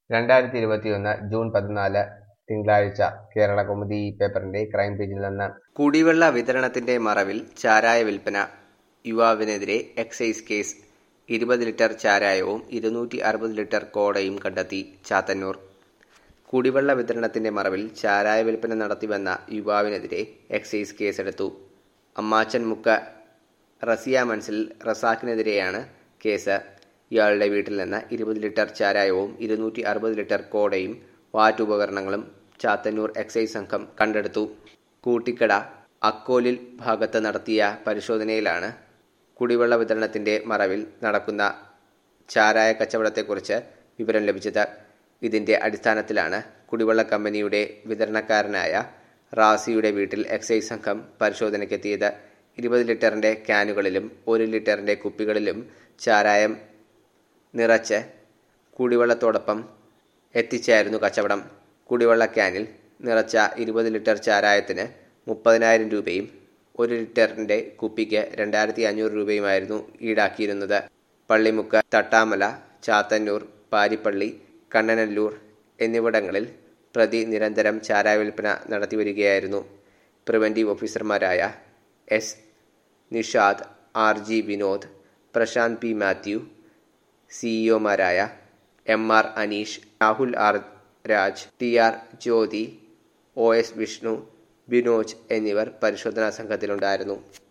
രണ്ടായിരത്തി ഇരുപത്തിയൊന്ന് ജൂൺ പതിനാല് തിങ്കളാഴ്ച കേരള കൗമുദി ഈ പേപ്പറിന്റെ ക്രൈം പേജിൽ നിന്ന് കുടിവെള്ള വിതരണത്തിന്റെ മറവിൽ ചാരായ വിൽപ്പന യുവാവിനെതിരെ എക്സൈസ് കേസ് ഇരുപത് ലിറ്റർ ചാരായവും ഇരുന്നൂറ്റി അറുപത് ലിറ്റർ കോടയും കണ്ടെത്തി ചാത്തന്നൂർ കുടിവെള്ള വിതരണത്തിന്റെ മറവിൽ ചാരായ വിൽപ്പന നടത്തിവന്ന യുവാവിനെതിരെ എക്സൈസ് കേസെടുത്തു അമ്മാച്ചൻ മുക്ക റസിയ മൻസിൽ റസാഖിനെതിരെയാണ് കേസ് ഇയാളുടെ വീട്ടിൽ നിന്ന് ഇരുപത് ലിറ്റർ ചാരായവും ഇരുന്നൂറ്റി അറുപത് ലിറ്റർ കോടയും വാറ്റുപകരണങ്ങളും ചാത്തന്നൂർ എക്സൈസ് സംഘം കണ്ടെടുത്തു കൂട്ടിക്കട അക്കോലിൽ ഭാഗത്ത് നടത്തിയ പരിശോധനയിലാണ് കുടിവെള്ള വിതരണത്തിന്റെ മറവിൽ നടക്കുന്ന ചാരായ കച്ചവടത്തെക്കുറിച്ച് വിവരം ലഭിച്ചത് ഇതിന്റെ അടിസ്ഥാനത്തിലാണ് കുടിവെള്ള കമ്പനിയുടെ വിതരണക്കാരനായ റാസിയുടെ വീട്ടിൽ എക്സൈസ് സംഘം പരിശോധനയ്ക്കെത്തിയത് ഇരുപത് ലിറ്ററിന്റെ ക്യാനുകളിലും ഒരു ലിറ്ററിന്റെ കുപ്പികളിലും ചാരായം നിറച്ച് കുടിവെള്ളത്തോടൊപ്പം എത്തിച്ചായിരുന്നു കച്ചവടം കുടിവെള്ള ക്യാനിൽ നിറച്ച ഇരുപത് ലിറ്റർ ചാരായത്തിന് മുപ്പതിനായിരം രൂപയും ഒരു ലിറ്ററിന്റെ കുപ്പിക്ക് രണ്ടായിരത്തി അഞ്ഞൂറ് രൂപയുമായിരുന്നു ഈടാക്കിയിരുന്നത് പള്ളിമുക്ക് തട്ടാമല ചാത്തന്നൂർ പാരിപ്പള്ളി കണ്ണനല്ലൂർ എന്നിവിടങ്ങളിൽ പ്രതി നിരന്തരം ചാരായ വിൽപ്പന നടത്തിവരികയായിരുന്നു പ്രിവന്റീവ് ഓഫീസർമാരായ S Nishad R G Vinod Prashanth P Mathew സിഇഒമാരായ M R Aneesh Rahul R Raj T R Jyothi O S Vishnu Binoj എന്നിവർ പരിശോധനാ സംഘത്തിലുണ്ടായിരുന്നു